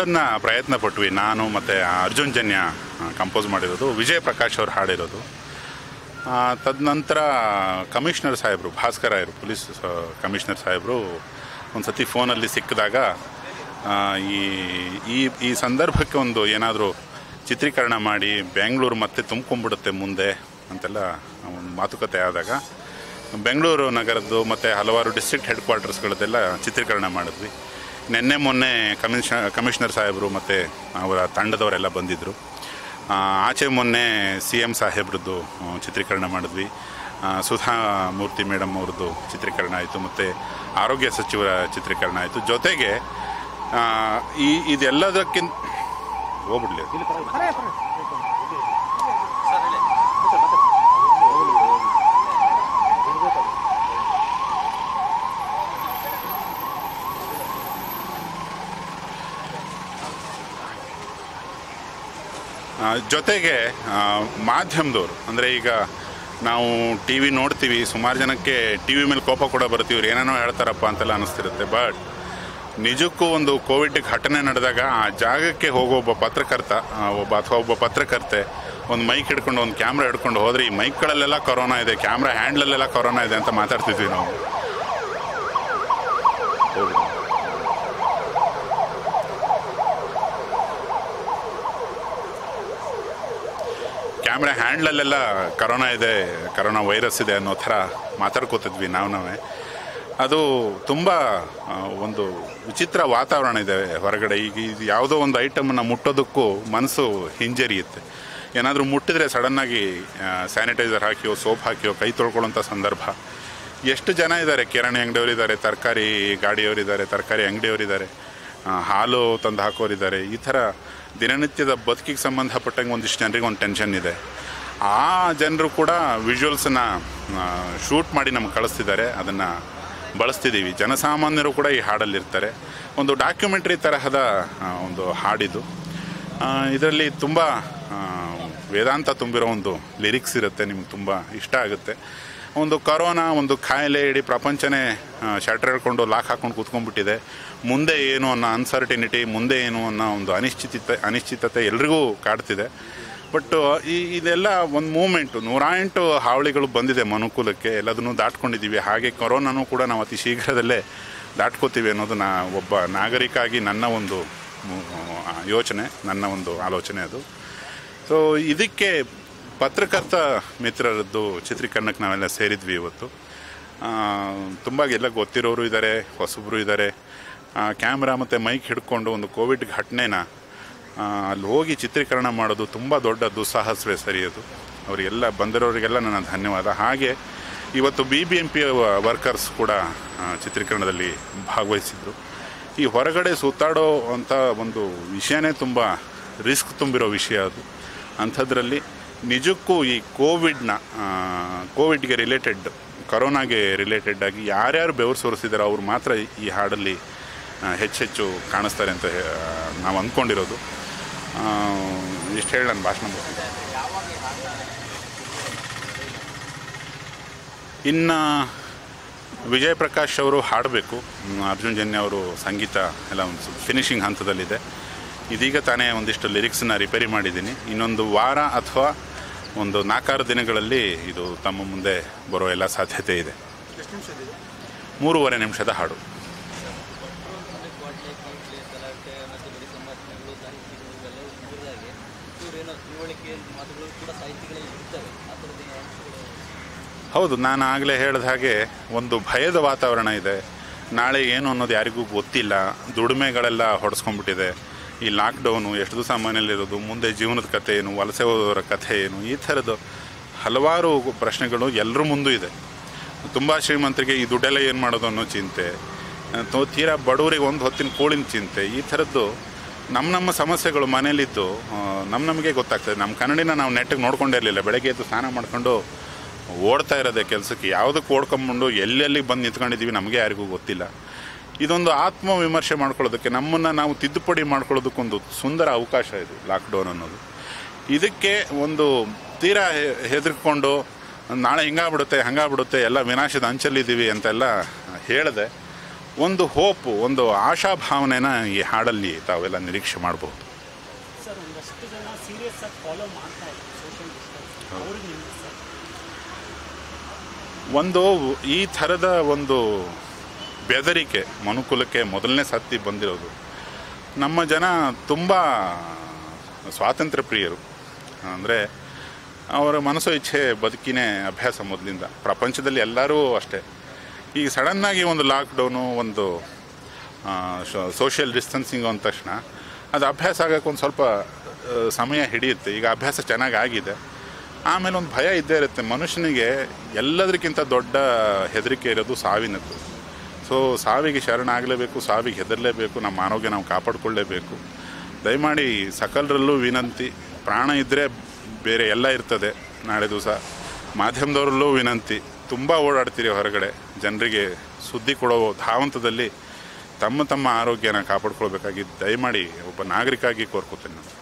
ಹಾಡನ್ನು ಪ್ರಯತ್ನ ಪಟ್ವಿ ನಾನು ಮತ್ತು ಅರ್ಜುನ್ ಜನ್ಯ ಕಂಪೋಸ್ ಮಾಡಿರೋದು ವಿಜಯ್ ಪ್ರಕಾಶ್ ಅವ್ರು ಹಾಡಿರೋದು ಆ, ತದನಂತರ ಕಮಿಷನರ್ ಸಾಹೇಬರು ಭಾಸ್ಕರ ಇರು ಪೊಲೀಸ್ ಸ- ಕಮಿಷನರ್ ಸಾಹೇಬರು ಒಂದು ಸತಿ ಫೋನಲ್ಲಿ ಸಿಕ್ಕಿದಾಗ ಆ, ಈ ಈ ಈ ಸಂದರ್ಭಕ್ಕೆ ಒಂದು ಏನಾದರೂ ಚಿತ್ರೀಕರಣ ಮಾಡಿ ಬೆಂಗಳೂರು ಮತ್ತೆ ತುಂಬ್ಕೊಂಡ್ಬಿಡುತ್ತೆ ಮುಂದೆ ಅಂತೆಲ್ಲ ಒಂದು ಮಾತುಕತೆ ಆದಾಗ ಬೆಂಗಳೂರು ನಗರದ್ದು ಮತ್ತು ಹಲವಾರು ಡಿಸ್ಟ್ರಿಕ್ಟ್ ಹೆಡ್ ಕ್ವಾರ್ಟರ್ಸ್ಗಳದ್ದೆಲ್ಲ ಚಿತ್ರೀಕರಣ ಮಾಡಿದ್ವಿ ನಿನ್ನೆ ಮೊನ್ನೆ ಕಮಿಷ ಕಮಿಷನರ್ ಸಾಹೇಬರು ಮತ್ತು ಅವರ ತಂಡದವರೆಲ್ಲ ಬಂದಿದ್ದರು ಆ, ಆಚೆ ಮೊನ್ನೆ ಸಿ ಎಮ್ ಸಾಹೇಬ್ರದ್ದು ಆ, ಚಿತ್ರೀಕರಣ ಮಾಡಿದ್ವಿ ಆ, ಸುಧಾ ಮೂರ್ತಿ ಮೇಡಮ್ ಅವ್ರದ್ದು ಚಿತ್ರೀಕರಣ ಆಯಿತು ಮತ್ತು ಆರೋಗ್ಯ ಸಚಿವರ ಚಿತ್ರೀಕರಣ ಆಯಿತು ಜೊತೆಗೆ ಆ, ಈ ಇದೆಲ್ಲದಕ್ಕಿಂತ ಹೋಗ್ಬಿಡ್ಲಿ ಆ, ಜೊತೆಗೆ ಆ, ಮಾಧ್ಯಮದವರು ಅಂದರೆ ಈಗ ನಾವು ಟಿ ವಿ ನೋಡ್ತೀವಿ ಸುಮಾರು ಜನಕ್ಕೆ ಟಿ ವಿ ಮೇಲೆ ಕೋಪ ಕೂಡ ಬರ್ತೀವಿ ಇವ್ರು ಏನೇನೋ ಹೇಳ್ತಾರಪ್ಪ ಅಂತೆಲ್ಲ ಅನಿಸ್ತಿರುತ್ತೆ ಬಟ್ ನಿಜಕ್ಕೂ ಒಂದು ಕೋವಿಡ್ ಘಟನೆ ನಡೆದಾಗ ಆ ಜಾಗಕ್ಕೆ ಹೋಗೋ ಒಬ್ಬ ಪತ್ರಕರ್ತ ಆ, ಒಬ್ಬ ಅಥವಾ ಒಬ್ಬ ಪತ್ರಕರ್ತೆ ಒಂದು ಮೈಕ್ ಹಿಡ್ಕೊಂಡು ಒಂದು ಕ್ಯಾಮ್ರಾ ಹಿಡ್ಕೊಂಡು ಹೋದ್ರೆ ಈ ಮೈಕ್ಗಳಲ್ಲೆಲ್ಲ ಕೊರೋನಾ ಇದೆ ಕ್ಯಾಮ್ರಾ ಹ್ಯಾಂಡ್ಲಲ್ಲೆಲ್ಲ ಕೊರೋನಾ ಇದೆ ಅಂತ ಮಾತಾಡ್ತಿದ್ವಿ ನಾವು ಹೋಗ್ಬಿಡಿ. ಕ್ಯಾಮ್ರಾ ಹ್ಯಾಂಡ್ಲಲ್ಲೆಲ್ಲ ಕರೋನಾ ಇದೆ ಕರೋನಾ ವೈರಸ್ ಇದೆ ಅನ್ನೋ ಥರ ಮಾತಾಡ್ಕೋತಿದ್ವಿ ನಾವು ನಾವೇ ಅದು ತುಂಬ ಆ, ಒಂದು ವಿಚಿತ್ರ ವಾತಾವರಣ ಇದೆ ಹೊರಗಡೆ ಈಗ ಇದು ಯಾವುದೋ ಒಂದು ಐಟಮನ್ನು ಮುಟ್ಟೋದಕ್ಕೂ ಮನಸ್ಸು ಹಿಂಜರಿಯುತ್ತೆ ಏನಾದರೂ ಮುಟ್ಟಿದ್ರೆ ಸಡನ್ನಾಗಿ ಸ್ಯಾನಿಟೈಸರ್ ಹಾಕಿಯೋ ಸೋಪ್ ಹಾಕಿಯೋ ಕೈ ತೊಳ್ಕೊಳ್ಳೋಂಥ ಸಂದರ್ಭ ಎಷ್ಟು ಜನ ಇದ್ದಾರೆ ಕಿರಾಣಿ ಅಂಗಡಿಯವರಿದ್ದಾರೆ ತರಕಾರಿ ಗಾಡಿಯವರಿದ್ದಾರೆ ತರಕಾರಿ ಅಂಗಡಿಯವರಿದ್ದಾರೆ ಆ, ಹಾಲು ತಂದು ಹಾಕೋರಿದ್ದಾರೆ ಈ ಥರ ದಿನನಿತ್ಯದ ಬದುಕಿಗೆ ಸಂಬಂಧಪಟ್ಟಂಗೆ ಒಂದಿಷ್ಟು ಜನರಿಗೆ ಒಂದು ಟೆನ್ಷನ್ ಇದೆ ಆ ಜನರು ಕೂಡ ವಿಜುವಲ್ಸನ್ನ ಶೂಟ್ ಮಾಡಿ ನಮ್ಗೆ ಕಳಿಸ್ತಿದ್ದಾರೆ ಅದನ್ನು ಬಳಸ್ತಿದ್ದೀವಿ ಜನಸಾಮಾನ್ಯರು ಕೂಡ ಈ ಹಾಡಲ್ಲಿರ್ತಾರೆ ಒಂದು ಡಾಕ್ಯುಮೆಂಟ್ರಿ ತರಹದ ಆ, ಒಂದು ಹಾಡಿದು ಇದರಲ್ಲಿ ತುಂಬ ವೇದಾಂತ ತುಂಬಿರೋ ಒಂದು ಲಿರಿಕ್ಸ್ ಇರುತ್ತೆ ನಿಮ್ಗೆ ತುಂಬ ಇಷ್ಟ ಆಗುತ್ತೆ ಒಂದು ಕರೋನಾ ಒಂದು ಕಾಯಿಲೆ ಇಡೀ ಪ್ರಪಂಚನೇ ಶಟರ್ ಹೇಳ್ಕೊಂಡು ಲಾಕ್ ಹಾಕೊಂಡು ಕೂತ್ಕೊಂಡ್ಬಿಟ್ಟಿದೆ ಮುಂದೆ ಏನು ಅನ್ನೋ ಅನ್ಸರ್ಟಿನಿಟಿ ಮುಂದೆ ಏನು ಅನ್ನೋ ಒಂದು ಅನಿಶ್ಚಿತತೆ ಅನಿಶ್ಚಿತತೆ ಎಲ್ರಿಗೂ ಕಾಡ್ತಿದೆ ಬಟ್ ಈ ಇದೆಲ್ಲ ಒಂದು ಮೂಮೆಂಟು ನೂರ ಎಂಟು ಹಾವಳಿಗಳು ಬಂದಿದೆ ಮನುಕುಲಕ್ಕೆ ಎಲ್ಲದನ್ನು ದಾಟ್ಕೊಂಡಿದ್ದೀವಿ ಹಾಗೆ ಕೊರೋನಾನು ಕೂಡ ನಾವು ಅತಿ ಶೀಘ್ರದಲ್ಲೇ ದಾಟ್ಕೋತೀವಿ ಅನ್ನೋದು ನಾ ಒಬ್ಬ ನಾಗರಿಕ ಆಗಿ ನನ್ನ ಒಂದು ಮು- ಆ, ಯೋಚನೆ ನನ್ನ ಒಂದು ಆಲೋಚನೆ ಅದು ಸೊ ಇದಕ್ಕೆ ಪತ್ರಕರ್ತ ಮಿತ್ರರದ್ದು ಚಿತ್ರೀಕರಣಕ್ಕೆ ನಾವೆಲ್ಲ ಸೇರಿದ್ವಿ ಇವತ್ತು ತುಂಬ ಎಲ್ಲ ಗೊತ್ತಿರೋರು ಇದ್ದಾರೆ ಹೊಸಬ್ರು ಇದ್ದಾರೆ ಕ್ಯಾಮ್ರಾ ಮತ್ತು ಮೈಕ್ ಹಿಡ್ಕೊಂಡು ಒಂದು ಕೋವಿಡ್ ಘಟನೆನ ಆ, ಅಲ್ಲಿ ಹೋಗಿ ಚಿತ್ರೀಕರಣ ಮಾಡೋದು ತುಂಬ ದೊಡ್ಡ ದುಸ್ಸಾಹಸವೇ ಸರಿ ಅದು ಅವರಿಗೆಲ್ಲ ಬಂದಿರೋರಿಗೆಲ್ಲ ನನ್ನ ಧನ್ಯವಾದ ಹಾಗೆ ಇವತ್ತು B B M P workers ಕೂಡ ಆ, ಚಿತ್ರೀಕರಣದಲ್ಲಿ ಭಾಗವಹಿಸಿದ್ರು ಈ ಹೊರಗಡೆ ಸುತ್ತಾಡೋ ಅಂಥ ಒಂದು ವಿಷಯನೇ ತುಂಬ ರಿಸ್ಕ್ ತುಂಬಿರೋ ವಿಷಯ ಅದು ಅಂಥದ್ರಲ್ಲಿ ನಿಜಕ್ಕೂ ಈ ಕೋವಿಡ್ನ ಕೋವಿಡ್ಗೆ ರಿಲೇಟೆಡ್ ಕರೋನಾಗೆ ರಿಲೇಟೆಡ್ ಆಗಿ ಯಾರ್ಯಾರು ಬೆವರು ಸುರಿಸಿದಾರೋ ಅವ್ರು ಮಾತ್ರ ಈ ಹಾಡಲ್ಲಿ ಆ, ಹೆಚ್ಚೆಚ್ಚು ಕಾಣಿಸ್ತಾರೆ ಅಂತ ಹೇ- ನಾವು ಅಂದ್ಕೊಂಡಿರೋದು ಇಷ್ಟು ಹೇಳಿ ನಾನು ಭಾಷಣ ಮುಗಿಸ್ತೀನಿ. ಇನ್ನು ವಿಜಯ್ ಪ್ರಕಾಶ್ ಅವರು ಹಾಡಬೇಕು ಅರ್ಜುನ್ ಜನ್ಯ ಅವರು ಸಂಗೀತ ಎಲ್ಲ ಒಂದು ಫಿನಿಶಿಂಗ್ ಹಂತದಲ್ಲಿದೆ ಇದೀಗ ತಾನೇ ಒಂದಿಷ್ಟು ಲಿರಿಕ್ಸನ್ನ ರಿಪೇರಿ ಮಾಡಿದ್ದೀನಿ ಇನ್ನೊಂದು ವಾರ ಅಥವಾ ಒಂದು ನಾಲ್ಕಾರು ದಿನಗಳಲ್ಲಿ ಇದು ತಮ್ಮ ಮುಂದೆ ಬರೋ ಎಲ್ಲ ಸಾಧ್ಯತೆ ಇದೆ ಮೂರುವರೆ ನಿಮಿಷದ ಹಾಡು ಹೌದು ನಾನು ಆಗಲೇ ಹೇಳಿದ ಹಾಗೆ ಒಂದು ಭಯದ ವಾತಾವರಣ ಇದೆ ನಾಳೆ ಏನು ಅನ್ನೋದು ಯಾರಿಗೂ ಗೊತ್ತಿಲ್ಲ ದುಡಿಮೆಗಳೆಲ್ಲ ಹೊಡೆಸ್ಕೊಂಡ್ಬಿಟ್ಟಿದೆ ಈ ಲಾಕ್ಡೌನು ಎಷ್ಟು ದಿವಸ ಮನೇಲಿರೋದು ಮುಂದೆ ಜೀವನದ ಕಥೆ ಏನು ವಲಸೆ ಹೋದವರ ಕಥೆ ಏನು ಈ ಥರದ್ದು ಹಲವಾರು ಪ್ರಶ್ನೆಗಳು ಎಲ್ಲರ ಮುಂದೂ ಇದೆ ತುಂಬ ಶ್ರೀಮಂತರಿಗೆ ಈ ದುಡ್ಡೆಲ್ಲ ಏನು ಮಾಡೋದು ಅನ್ನೋ ಚಿಂತೆ ಅಥವಾ ತೀರಾ ಬಡವರಿಗೆ ಒಂದು ಹೊತ್ತಿನ ಕೂಳಿನ ಚಿಂತೆ ಈ ಥರದ್ದು ನಮ್ಮ ನಮ್ಮ ಸಮಸ್ಯೆಗಳು ಮನೇಲಿದ್ದು ಆ, ನಮ್ಮ ನಮಗೆ ಗೊತ್ತಾಗ್ತದೆ ನಮ್ಮ ಕನ್ನಡಿನ ನಾವು ನೆಟ್ಟಿಗೆ ನೋಡ್ಕೊಂಡೇ ಇರಲಿಲ್ಲ ಬೆಳಗ್ಗೆ ಎದ್ದು ಸ್ನಾನ ಮಾಡ್ಕೊಂಡು ಓಡ್ತಾ ಇರೋದೆ ಕೆಲಸಕ್ಕೆ ಯಾವುದಕ್ಕೆ ಓಡ್ಕೊಂಬಂಡು ಎಲ್ಲೆಲ್ಲಿ ಬಂದು ನಿಂತ್ಕೊಂಡಿದ್ದೀವಿ ನಮಗೆ ಯಾರಿಗೂ ಗೊತ್ತಿಲ್ಲ ಇದೊಂದು ಆತ್ಮವಿಮರ್ಶೆ ಮಾಡ್ಕೊಳ್ಳೋದಕ್ಕೆ ನಮ್ಮನ್ನು ನಾವು ತಿದ್ದುಪಡಿ ಮಾಡ್ಕೊಳ್ಳೋದಕ್ಕೊಂದು ಸುಂದರ ಅವಕಾಶ ಇದು ಲಾಕ್ಡೌನ್ ಅನ್ನೋದು ಇದಕ್ಕೆ ಒಂದು ತೀರಾ ಹೆ- ಹೆದರ್ಕೊಂಡು ನಾಳೆ ಹಿಂಗಾಗ್ಬಿಡುತ್ತೆ ಹಂಗಾಗ್ಬಿಡುತ್ತೆ ಎಲ್ಲ ವಿನಾಶದ ಅಂಚಲ್ಲಿದ್ದೀವಿ ಅಂತೆಲ್ಲ ಹೇಳಿದೆ ಒಂದು ಹೋಪು ಒಂದು ಆಶಾಭಾವನೆನ ಈ ಹಾಡಲ್ಲಿ ತಾವೆಲ್ಲ ನಿರೀಕ್ಷೆ ಮಾಡಬಹುದು ಸರ್ ಒಂದಷ್ಟು ಜನ ಸೀರಿಯಸ್ ಆಗಿ ಫಾಲೋ ಮಾಡ್ತಾ ಇದ್ದಾರೆ ಸೋಷಿಯಲ್ ಡಿಸ್ಟೆನ್ಸ್ ಅವ್ರಿಗೆ ನಿಮ್ಗೆ ಸರ್ ಒಂದು ಈ ಥರದ ಒಂದು ಬೆದರಿಕೆ ಮನುಕುಲಕ್ಕೆ ಮೊದಲನೇ ಸತಿ ಬಂದಿರೋದು ನಮ್ಮ ಜನ ತುಂಬ ಸ್ವಾತಂತ್ರ್ಯ ಪ್ರಿಯರು ಅಂದರೆ ಅವರ ಮನಸ್ಸು ಇಚ್ಛೆ ಬದುಕಿನೇ ಅಭ್ಯಾಸ ಮೊದಲಿಂದ ಪ್ರಪಂಚದಲ್ಲಿ ಎಲ್ಲರೂ ಅಷ್ಟೇ ಈಗ ಸಡನ್ನಾಗಿ ಒಂದು ಲಾಕ್ಡೌನು ಒಂದು ಸೋಷಿಯಲ್ ಡಿಸ್ಟೆನ್ಸಿಂಗ್ ಅಂದ ತಕ್ಷಣ ಅದು ಅಭ್ಯಾಸ ಆಗೋಕ್ಕೆ ಒಂದು ಸ್ವಲ್ಪ ಆ, ಸಮಯ ಹಿಡಿಯುತ್ತೆ ಈಗ ಅಭ್ಯಾಸ ಚೆನ್ನಾಗಿ ಆಗಿದೆ ಆಮೇಲೆ ಒಂದು ಭಯ ಇದ್ದೇ ಇರುತ್ತೆ ಮನುಷ್ಯನಿಗೆ ಎಲ್ಲದಕ್ಕಿಂತ ದೊಡ್ಡ ಹೆದರಿಕೆ ಇರೋದು ಸಾವಿನದ್ದು ಸೊ ಸಾವಿಗೆ ಶರಣ ಆಗಲೇಬೇಕು ಸಾವಿಗೆ ಹೆದರಲೇಬೇಕು ನಮ್ಮ ಆರೋಗ್ಯ ನಾವು ಕಾಪಾಡಿಕೊಳ್ಳೇಬೇಕು ದಯಮಾಡಿ ಸಕಲರಲ್ಲೂ ವಿನಂತಿ ಪ್ರಾಣ ಇದ್ದರೆ ಬೇರೆ ಎಲ್ಲ ಇರ್ತದೆ ನಾಳೆ ದಿವಸ ಮಾಧ್ಯಮದವರಲ್ಲೂ ವಿನಂತಿ ತುಂಬ ಓಡಾಡ್ತೀರಿ ಹೊರಗಡೆ ಜನರಿಗೆ ಸುದ್ದಿ ಕೊಡೋ ಧಾವಂತದಲ್ಲಿ ತಮ್ಮ ತಮ್ಮ ಆರೋಗ್ಯನ ಕಾಪಾಡ್ಕೊಳ್ಬೇಕಾಗಿ ದಯಮಾಡಿ ಒಬ್ಬ ನಾಗರಿಕ ಆಗಿ ಕೋರ್ಕೋತೇನೆ ನಾನು